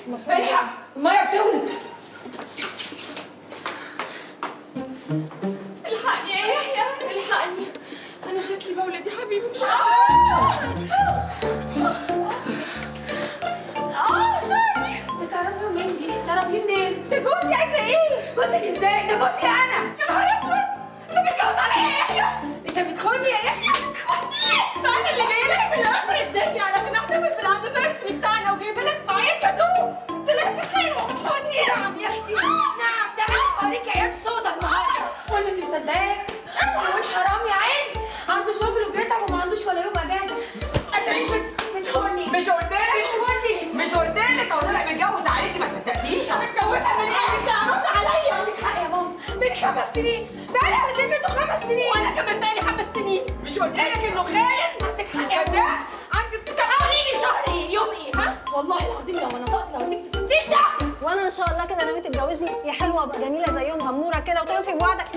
الحق الميه بتولد الحقني يا يحيى الحقني انا شكلي بولد يا حبيبي مش اه شعري انت تعرفها منين دي؟ تعرفيه منين؟ ده جوزي عايزه ايه جوزك ازاي؟ ده جوزي انا يا نهار اسود انت متجوز عليا يا يحيى انت بتخوني يا يحيى بتخوني ما انا اللي جايه لك من اخر الدنيا علشان احتفل بالانيفرسري بتاعنا وجايبه لك معايا كادو طلعت حلوه بتخوني نعم يا اختي نعم ده انا هوريك ايام سودا النهارده واللي اللي مصدقك والحرام يا عيني عنده شغل وبيتعب وما عندوش ولا يوم اجازه مش بتخوني مش قلت لك بتخوني مش قلت لك هو طلع متجوز عليكي ما صدقتيش متجوزها من ايه انت رد عليا عندك حق يا ماما بقالي خمس سنين بقالي على ذمته خمس سنين وانا كمان بقالي خمس سنين مش قلت لك انه خاين عندك حق يا كده ماما عندك تقولي لي شهر ايه يوم ايه ها والله العظيم لو ما نطقت لو في 60 ده وانا ان شاء الله كده ناوي تتجوزني يا حلوه ابقى جميله زيهم غموره كده وتوفي بوعدك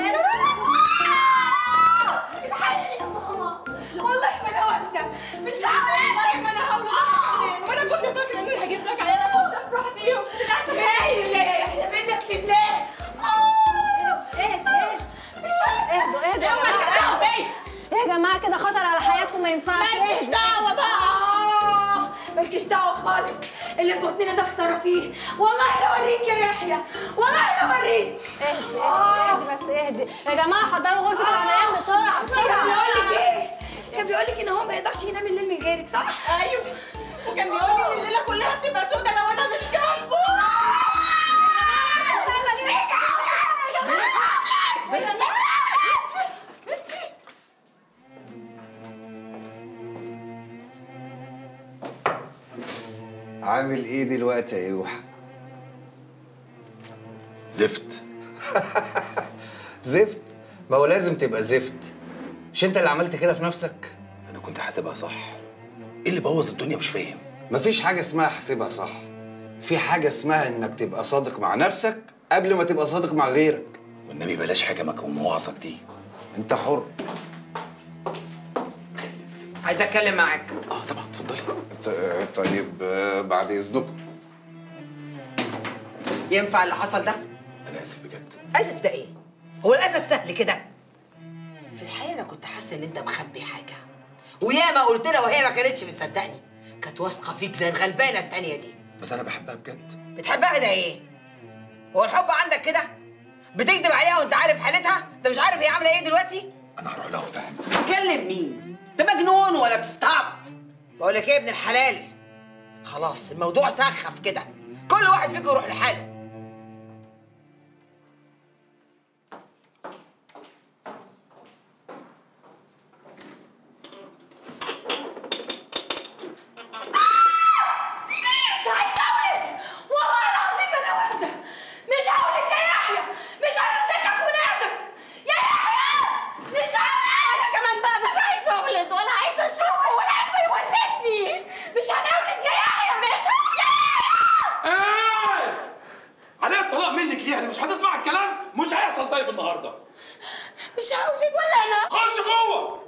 الحقيقة يا ماما والله ما انا والده مش عارفه ما انا هموت وانا كنت فاكره اني هجيب لك عيال عشان تفرح بيهم طلعت خير لله يا احنا منك لله اهدي اهدي مش عارفه اهدوا اهدوا يا مالكش جماعه دعوه بيا يا جماعه كده خطر على حياتكم ما ينفعش مالكش اهدوا. دعوه بقى آه مالكيش دعوة خالص اللي في بطننا ده خسارة فيه والله لا اوريك يا يحيى والله لا اوريك اهدي آه. اهدي بس اهدي يا جماعه حضروا غرفه العمليات بسرعه كان بسرعه بيقول لك ايه؟ كان بيقول لك ان هو ما يقدرش ينام الليل من غيرك صح؟ ايوه وكان بيقول لي ان الليله كلها بتبقى سودة لو انا مش جنبه عامل ايه دلوقتي يا يوحى؟ زفت زفت؟ ما هو لازم تبقى زفت مش انت اللي عملت كده في نفسك؟ انا كنت حاسبها صح ايه اللي بوظ الدنيا مش فاهم مفيش حاجة اسمها حاسبها صح في حاجة اسمها انك تبقى صادق مع نفسك قبل ما تبقى صادق مع غيرك والنبي بلاش حكمك ومواعظك دي انت حر عايزه اتكلم معاك اه طبعا اتفضلي ط- طيب آه، بعد اذنكم ينفع اللي حصل ده انا اسف بجد اسف ده ايه هو الاسف سهل كده في الحقيقه انا كنت حاسه ان انت مخبي حاجه وياما قلت لها وهي ما كانتش بتصدقني كانت واثقه فيك زي الغلبانه التانيه دي بس انا بحبها بجد بتحبها ده ايه هو الحب عندك كده بتكذب عليها وانت عارف حالتها انت مش عارف هي عامله ايه دلوقتي انا هروح لها وافهم بتكلم مين انت مجنون ولا بتستعبط بقول لك ايه يا ابن الحلال خلاص الموضوع سخف كده كل واحد فيكم يروح لحاله مش عايزة أولد والله العظيم أنا والدة مش هولد يا يحيى مش هنزل لك ولادك يا يحيى مش عايزة أنا كمان بقى مش عايزة أولد ولا عايزة أشوفه ولا عايزة يولدني مش هنولد يا يحيى مش يا يحيى ايه عليها الطلاق منك ليه انا مش هتسمع الكلام مش هيحصل طيب النهارده مش هولد ولا أنا خش جوه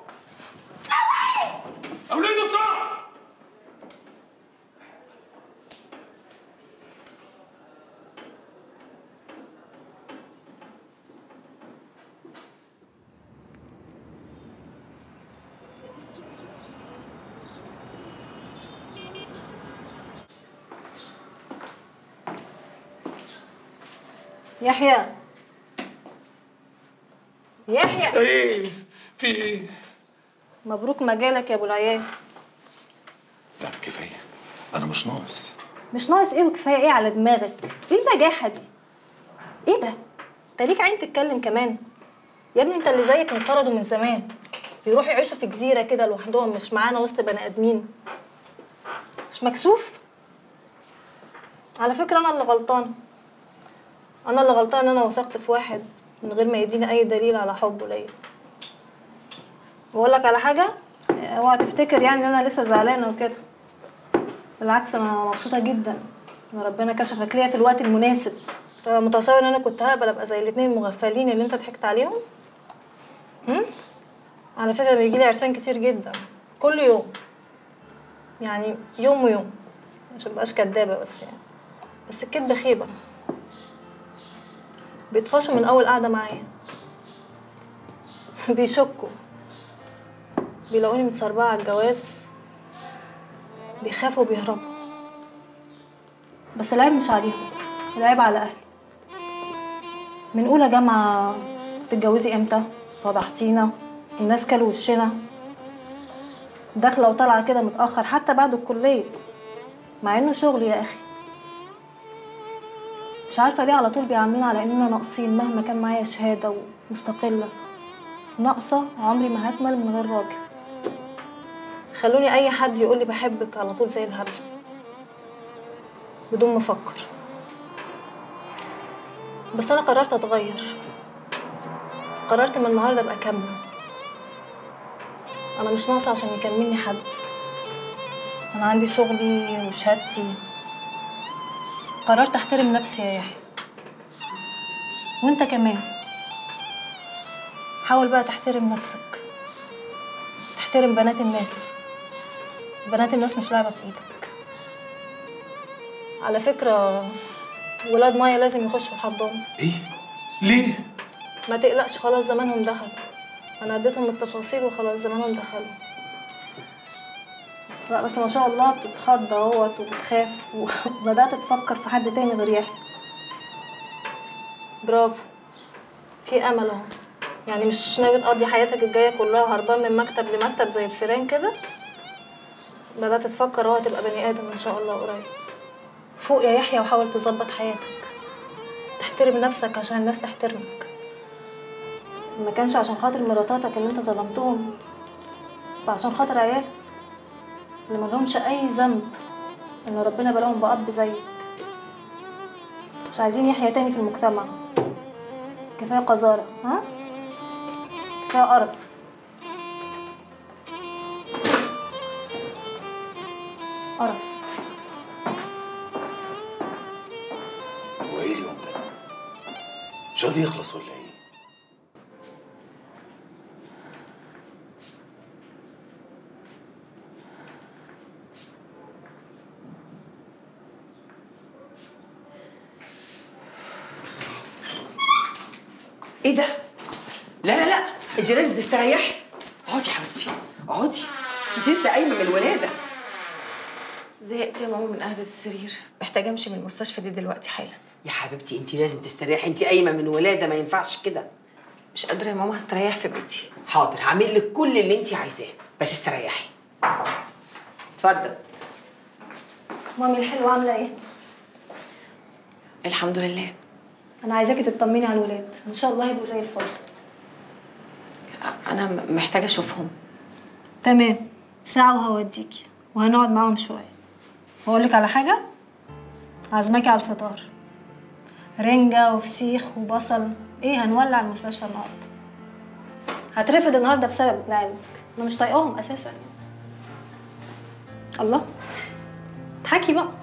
اولادي بسرعه يحيى يحيى ايه في ايه مبروك مجالك يا ابو العيال لا كفايه انا مش ناقص مش ناقص ايه وكفايه ايه على دماغك ايه البجاحه دي ايه ده انت ليك عين تتكلم كمان يا ابني انت اللي زيك انقرضوا من زمان يروحوا يعيشوا في جزيره كده لوحدهم مش معانا وسط بني ادمين مش مكسوف على فكره انا اللي غلطانه انا اللي غلطانه ان انا وثقت في واحد من غير ما يديني اي دليل على حبه ليا بقول لك على حاجه اوعى تفتكر يعني ان انا لسه زعلانه وكده بالعكس انا مبسوطه جدا ان ربنا كشفك ليا في الوقت المناسب انت متصور ان انا كنت هقبل ابقى زي الاتنين المغفلين اللي انت ضحكت عليهم هم؟ على فكره بيجي لي عرسان كتير جدا كل يوم يعني يوم ويوم عشان مبقاش كدابه بس يعني بس الكدب خيبة بيطفشوا من أول قعدة معايا بيشكوا بيلاقوني متسربعة على الجواز بيخافوا وبيهربوا بس العيب مش عليهم العيب على أهلي من أولى جامعة تتجوزي امتى؟ فضحتينا الناس كلوا وشنا داخلة وطالعة كده متأخر حتى بعد الكلية مع إنه شغل يا أخي مش عارفة ليه على طول بيعاملونا على إننا ناقصين مهما كان معايا شهادة ومستقلة ناقصة عمري ما هكمل من غير راجل خلوني أي حد يقول لي بحبك على طول زي الهبل بدون ما أفكر بس أنا قررت أتغير قررت من النهاردة أبقى كاملة أنا مش ناقصة عشان يكملني حد أنا عندي شغلي وشهادتي قررت أحترم نفسي يا يحيى وأنت كمان حاول بقى تحترم نفسك تحترم بنات الناس بنات الناس مش لعبة في إيدك على فكرة ولاد مايا لازم يخشوا الحضانة ايه ليه ما تقلقش خلاص زمانهم دخلوا انا اديتهم التفاصيل وخلاص زمانهم دخلوا لا بس ما شاء الله بتتخض اهوت وبتخاف وبدات تفكر في حد تاني غير يحيى برافو في امل اهو يعني مش ناوي تقضي حياتك الجايه كلها هربان من مكتب لمكتب زي الفيران كده بدات تفكر اهو هتبقى بني ادم ان شاء الله قريب فوق يا يحيى وحاول تظبط حياتك تحترم نفسك عشان الناس تحترمك ما كانش عشان خاطر مراتاتك اللي انت ظلمتهم فعشان خاطر عيالك اللي ملهمش اي ذنب ان ربنا بلاهم بأب زيك مش عايزين يحيى تاني في المجتمع كفايه قذاره ها كفايه قرف قرف هو ايه اليوم ده مش راضي يخلص ولا ايه ايه ده؟ لا لا لا انت لازم تستريحي اقعدي يا حبيبتي اقعدي انت لسه قايمه من الولاده زهقت يا ماما من قعدة السرير محتاجة امشي من المستشفى دي دلوقتي حالا يا حبيبتي انت لازم تستريحي انت قايمه من ولاده ما ينفعش كده مش قادرة يا ماما هستريح في بيتي حاضر هعمل لك كل اللي انت عايزاه بس استريحي اتفضل مامي الحلوه عامله ايه الحمد لله انا عايزاكي تطمني على الولاد ان شاء الله هيبقوا زي الفل انا م- محتاجة اشوفهم تمام ساعة وهوديكي وهنقعد معاهم شوية بقول لك على حاجة عازماكي على الفطار رنجة وفسيخ وبصل ايه هنولع المستشفى النهاردة هترفض النهاردة بسببك لعلمك انا مش طايقاهم اساسا الله اضحكي بقى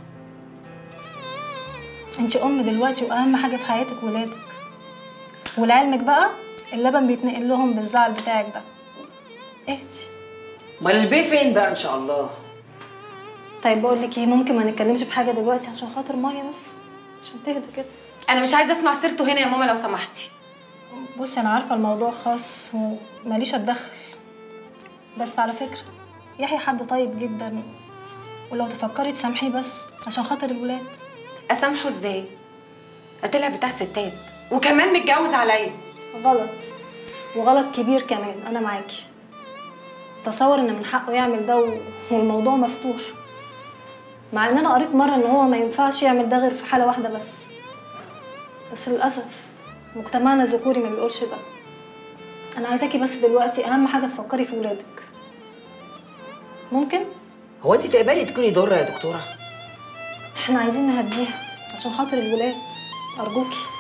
انت ام دلوقتي واهم حاجة في حياتك ولادك ولعلمك بقى اللبن بيتنقل لهم بالزعل بتاعك ده اهدي امال البيه فين بقى ان شاء الله طيب بقول لك ايه ممكن ما نتكلمش في حاجه دلوقتي عشان خاطر مايا بس عشان تهدى كده انا مش عايزة اسمع سيرته هنا يا ماما لو سمحتي بصي انا عارفه الموضوع خاص وماليش اتدخل بس على فكره يحيى حد طيب جدا ولو تفكري تسامحيه بس عشان خاطر الولاد اسامحه ازاي طلع بتاع ستات وكمان متجوز عليا غلط وغلط كبير كمان انا معاكي تصور ان من حقه يعمل ده و- والموضوع مفتوح مع ان انا قريت مره ان هو ما ينفعش يعمل ده غير في حاله واحده بس بس للاسف مجتمعنا الذكوري ما بيقولش ده انا عايزاكي بس دلوقتي اهم حاجه تفكري في ولادك ممكن هو انت تقبلي تكوني ضره يا دكتوره احنا عايزين نهديها عشان خاطر الولاد ارجوكي